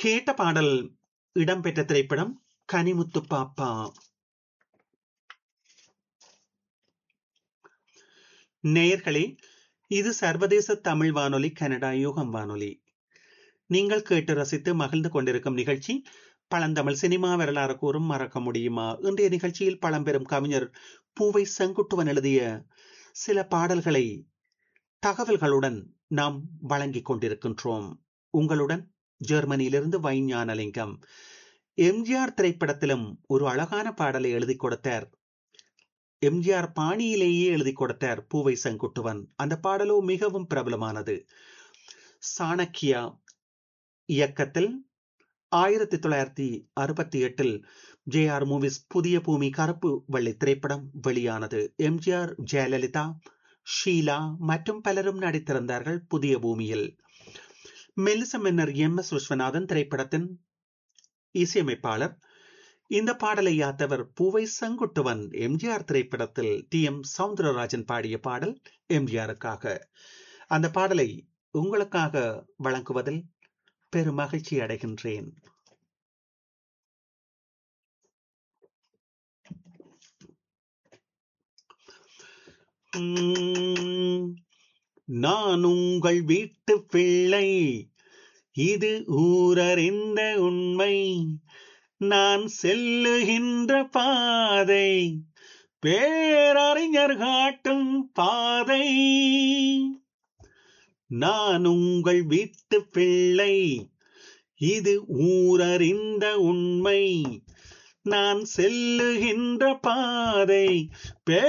கேட்ட பாடல் இடம்பெற்ற திரைப்படம் கனிமுத்து பாப்பா நேயர்களே இது சர்வதேச தமிழ் வானொலி கனடா யூகம் வானொலி நீங்கள் கேட்டு ரசித்து மகிழ்ந்து கொண்டிருக்கும் நிகழ்ச்சி பழந்தமிழ் சினிமா வரலாறு கூறும் மறக்க முடியுமா இன்றைய நிகழ்ச்சியில் பழம்பெரும் கவிஞர் பூவை செங்குட்டுவன் எழுதிய சில பாடல்களை தகவல்களுடன் நாம் வழங்கிக் கொண்டிருக்கின்றோம் உங்களுடன் ஜெர்மனியிலிருந்து வைஞானலிங்கம் எம்ஜிஆர் திரைப்படத்திலும் ஒரு அழகான பாடலை எழுதி கொடுத்தார் எம்ஜிஆர் பாணியிலேயே எழுதி கொடுத்தார் பூவை செங்குட்டுவன் அந்த பாடலோ மிகவும் பிரபலமானது சாணக்கியா இயக்கத்தில் ஆயிரத்தி தொள்ளாயிரத்தி அறுபத்தி எட்டில் ஜே ஆர் மூவிஸ் புதிய பூமி கருப்பு வெள்ளி திரைப்படம் வெளியானது எம்ஜிஆர் ஜெயலலிதா ஷீலா மற்றும் பலரும் நடித்திருந்தார்கள் புதிய பூமியில் மெல்லிச மன்னர் எம் எஸ் விஸ்வநாதன் திரைப்படத்தின் இசையமைப்பாளர் இந்த பாடலை யாத்தவர் பூவை செங்குட்டுவன் எம்ஜிஆர் திரைப்படத்தில் டி எம் சவுந்தரராஜன் பாடிய பாடல் எம்ஜிஆருக்காக அந்த பாடலை உங்களுக்காக வழங்குவதில் பெரும் மகிழ்ச்சி அடைகின்றேன் நான் உங்கள் வீட்டு பிள்ளை இது ஊரறிந்த உண்மை நான் செல்லுகின்ற பாதை பேரறிஞர் காட்டும் பாதை நான் உங்கள் வீட்டு பிள்ளை இது ஊரறிந்த உண்மை நான் செல்லுகின்ற பாதை